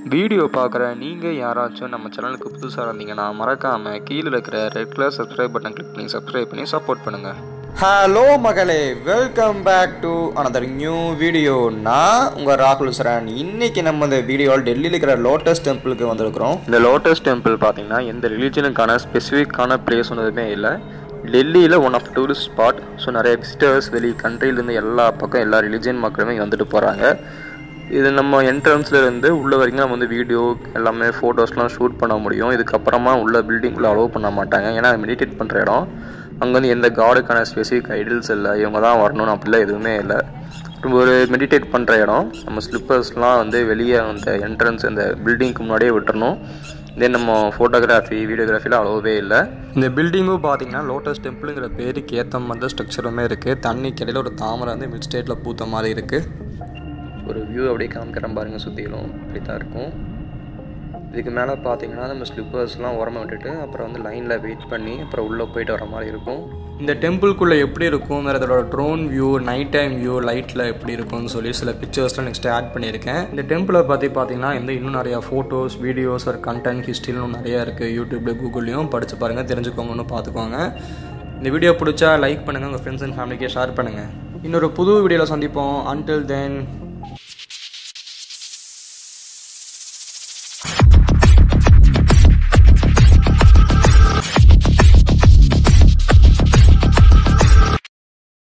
video பார்க்குற நீங்கள் யாராச்சும் நம்ம சேனலுக்கு புதுசாக இருந்தீங்கன்னா மறக்காமல் கீழே இருக்கிற red colour subscribe button click பண்ணி சப்ஸ்கிரைப் பண்ணி சப்போர்ட் பண்ணுங்கள் ஹலோ மகளே welcome back to another new video நான் உங்கள் ராகுல் சரண் இன்னைக்கு நம்ம இந்த வீடியோவில் டெல்லியில் இருக்கிற லோட்டஸ் டெம்பிளுக்கு வந்திருக்கிறோம் இந்த லோட்டஸ் டெம்பிள் பார்த்தீங்கன்னா எந்த ரிலீஜனுக்கான ஸ்பெசிஃபிக்கான பிளேஸ் ஒன்றுமே இல்லை டெல்லியில் one of tourist spot so நிறைய விசிட்டர்ஸ் வெளி கண்ட்ரிலேருந்து எல்லா பக்கம் எல்லா ரிலீஜன் மக்களுமே இங்க வந்துட்டு போகிறாங்க இது நம்ம என்ட்ரன்ஸ்ல இருந்து உள்ள வரைக்கும் நம்ம வந்து வீடியோ எல்லாமே ஃபோட்டோஸ்லாம் ஷூட் பண்ண முடியும் இதுக்கப்புறமா உள்ள பில்டிங்குள்ளே அலோவ் பண்ண மாட்டாங்க ஏன்னா மெடிடேட் பண்ணுற இடம் அங்கே வந்து எந்த காடுக்கான ஸ்பெசிஃபிக் ஐடில்ஸ் இல்லை இவங்க தான் வரணும்னு அப்படிலாம் எதுவுமே இல்லை ஒரு மெடிடேட் பண்ணுற இடம் நம்ம ஸ்லிப்பர்ஸ்லாம் வந்து வெளியே அந்த என்ட்ரன்ஸ் அந்த பில்டிங்க்கு முன்னாடியே விட்டுறணும் தென் நம்ம ஃபோட்டோகிராஃபி வீடியோகிராஃபிலாம் அவ்வளோவே இல்லை இந்த பில்டிங்கும் பார்த்தீங்கன்னா லோட்டஸ் டெம்பிளுங்கிற பேருக்கு ஏற்ற மாதிரி ஸ்ட்ரக்சருமே இருக்குது தண்ணி கிடையில ஒரு தாமரை வந்து மிட் ஸ்டேட்டில் பூத்த மாதிரி இருக்குது ஒரு வியூ அப்படியே காமிக்கிறேன் பாருங்க சுற்றிலும் இப்படி தான் இருக்கும் இதுக்கு மேலே பார்த்தீங்கன்னா நம்ம ஸ்லிப்பர்ஸ்லாம் உரமாக விட்டுட்டு அப்புறம் வந்து லைனில் வெயிட் பண்ணி அப்புறம் உள்ளே போயிட்டு வர மாதிரி இருக்கும் இந்த டெம்பிள்குள்ளே எப்படி இருக்கும் வேறு இதோட drone view night time view லைட்டில் எப்படி இருக்கும்னு சொல்லி சில பிக்சர்ஸ்லாம் நெக்ஸ்ட் ஆட் பண்ணியிருக்கேன் இந்த டெம்பிளை பற்றி பார்த்தீங்கன்னா இந்த இன்னும் நிறையா ஃபோட்டோஸ் வீடியோஸ் ஒரு கண்டென்ட் ஹிஸ்ட்ரிலும் நிறையா இருக்குது யூடியூப்ல கூகுள்லேயும் படித்து பாருங்கள் தெரிஞ்சுக்கோங்கன்னு பார்த்துக்கோங்க இந்த வீடியோ பிடிச்சா லைக் பண்ணுங்கள் உங்கள் ஃப்ரெண்ட்ஸ் அண்ட் ஃபேமிலிக்கே ஷேர் பண்ணுங்கள் இன்னொரு புது வீடியோவில் சந்திப்போம் அன்டில் தென்